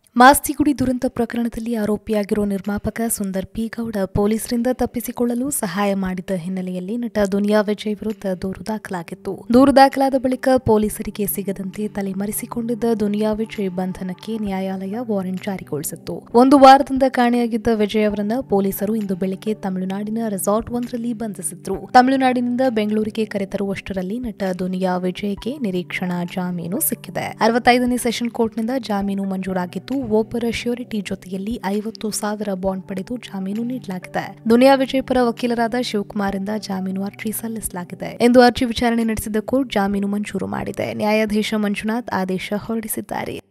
ಮಾಸ್ತಿಗುಡಿ ದುರಂತ ಪ್ರಕರಣದಲ್ಲಿ ಆರೋಪಿಯಾಗಿರುವ ನಿರ್ಮಾಪಕ ಸುಂದರ್ ಪಿ ಗೌಡ ಪೊಲೀಸರಿಂದ ತಪ್ಪಿಸಿಕೊಳ್ಳಲು ಸಹಾಯ ಮಾಡಿದ್ದ ಹಿನ್ನೆಲೆಯಲ್ಲಿ ನಟ ದುನಿಯಾ ವಿಜಯ್ ವಿರುದ್ಧ ದೂರು ದಾಖಲಾಗಿತ್ತು ದೂರು ದಾಖಲಾದ ಬಳಿಕ ಪೊಲೀಸರಿಗೆ ಸಿಗದಂತೆ ತಲೆಮರೆಸಿಕೊಂಡಿದ್ದ ದುನಿಯಾ ವಿಜಯ್ ಬಂಧನಕ್ಕೆ ನ್ಯಾಯಾಲಯ ವಾರೆಂಟ್ ಜಾರಿಗೊಳಿಸಿತ್ತು ಒಂದು ವಾರದಿಂದ ಕಾಣೆಯಾಗಿದ್ದ ವಿಜಯ್ ಅವರನ್ನ ಪೊಲೀಸರು ಇಂದು ಬೆಳಗ್ಗೆ ತಮಿಳುನಾಡಿನ ರೆಸಾರ್ಟ್ ಒಂದರಲ್ಲಿ ಬಂಧಿಸಿದ್ರು ತಮಿಳುನಾಡಿನಿಂದ ಬೆಂಗಳೂರಿಗೆ ಕರೆತರುವಷ್ಟರಲ್ಲಿ ನಟ ದುನಿಯಾ ವಿಜಯ್ಗೆ ನಿರೀಕ್ಷಣಾ ಜಾಮೀನು ಸಿಕ್ಕಿದೆ ಅರವತ್ತೈದನೇ ಸೆಷನ್ ಕೋರ್ಟ್ನಿಂದ ಜಾಮೀನು ಮಂಜೂರಾಗಿದ್ದು ಒಬ್ಬರ ಶ್ಯೂರಿಟಿ ಜೊತೆಯಲ್ಲಿ ಐವತ್ತು ಸಾವಿರ ಬಾಂಡ್ ಪಡೆದು ಜಾಮೀನು ನೀಡಲಾಗಿದೆ ದುನಿಯಾ ವಿಜಯ್ ಪರ ವಕೀಲರಾದ ಶಿವಕುಮಾರ್ ಇಂದ ಜಾಮೀನು ಅರ್ಜಿ ಸಲ್ಲಿಸಲಾಗಿದೆ ಎಂದು ಅರ್ಜಿ ವಿಚಾರಣೆ ನಡೆಸಿದ ಕೋರ್ಟ್ ಜಾಮೀನು ಮಂಜೂರು ಮಾಡಿದೆ ನ್ಯಾಯಾಧೀಶ ಮಂಜುನಾಥ್ ಆದೇಶ ಹೊರಡಿಸಿದ್ದಾರೆ